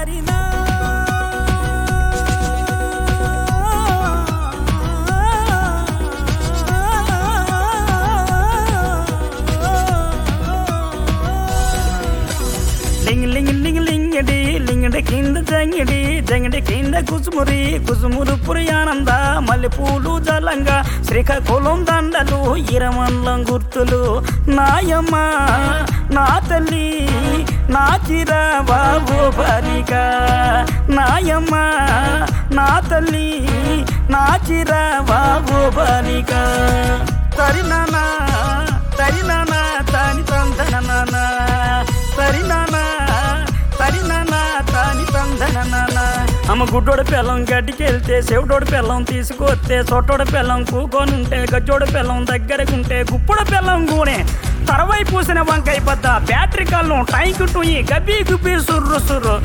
తరినా లింగ్ లింగ్ లింగ్ లింగడి లింగడి కింద జంగిడి జంగిడి కింద కుసుమురి కుసుమురు పురియానంద మల్లెపూలు జలంగా శ్రీకాకుళం దండలు ఇరమల్లం గుర్తులు నాయమ్మ నా తల్లి నా చిర బాబు బాలిక నాయమ్మ నా తల్లి నా చిర బాబు బాలిక తరినానా తరినానా తాని తందన తరినానా తరినానా తాని తందన అమ్మ గుడ్డోడ పిల్లం గడ్డికి వెళ్తే చెవిటోడు పిల్లం తీసుకొస్తే చొట్టోడ పిల్లం కూకొనుంటే గజ్జోడ పిల్లం దగ్గరకుంటే గుప్పుడ పిల్లం గూనే తరవై పూసిన వంకాయ బద్ద బ్యాటరీ కళ్ళం టైంకు టూయి గబ్బి గుబ్బి సుర్రు సుర్రు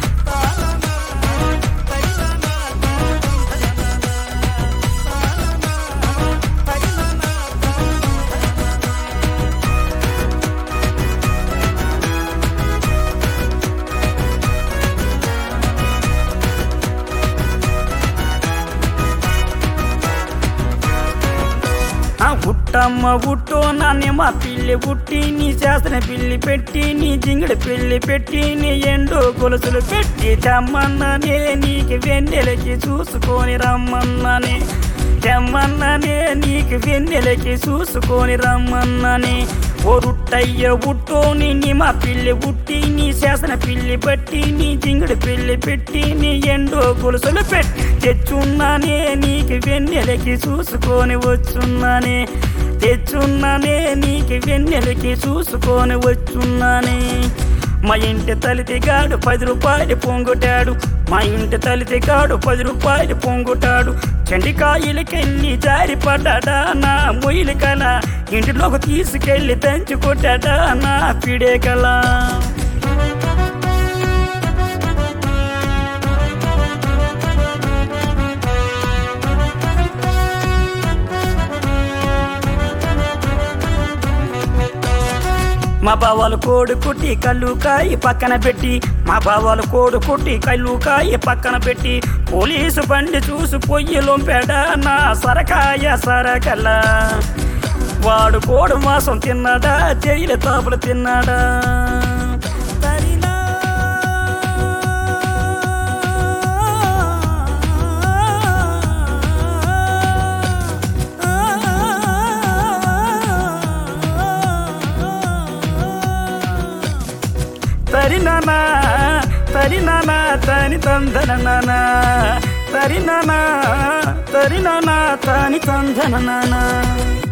ఆ ఉట్టమ్మ ఉట్టు నాన్న మా పిల్లి పుట్టి నీ చేసిన పిల్లి పెట్టి నీ జింగిడి పిల్లి పెట్టి నీ ఎండు గొలుసులు పెట్టి తెమ్మన్ననే నీకు వెన్నెలకి చూసుకొని రమ్మన్ననే తెమ్మన్ననే నీకు వెన్నెలకి చూసుకొని రమ్మన్ననే ఓ రుట్టయ్య ఉట్టోని నీ మా పిల్లి పుట్టి నీ చేసిన పిల్లి పట్టి నీ జింగిడి పిల్లి పెట్టి నీ ఎండు గొలుసులు పెట్టి తెచ్చున్నానే నీకు వెన్నెలకి చూసుకొని వచ్చున్నానే తెచ్చున్నానే నీకు వెన్నెలకి చూసుకొని వచ్చున్నానే మా ఇంటి తలితిగాడు పది రూపాయలు పొంగుటాడు మా ఇంటి తలితిగాడు పది రూపాయలు పొంగుటాడు చెండికాయలకెళ్ళి జారి పడ్డాడా నా మొయ్యలు కల ఇంటిలోకి తీసుకెళ్ళి దంచి కొట్టాడా నా పిడే కలా మా బావాలు కోడి కుట్టి కళ్ళు కాయి పక్కన పెట్టి మా బావాలు కోడి కుట్టి కళ్ళు కాయి పక్కన పెట్టి పోలీసు బండి చూసి పొయ్యి లొంపాడ నా సరకాయ సరకల వాడు కోడి మాసం తిన్నాడా జైలు తాపులు తిన్నాడా తరినా తరినానా తరినానా తని తందన తరినానా తరినానా తని తందన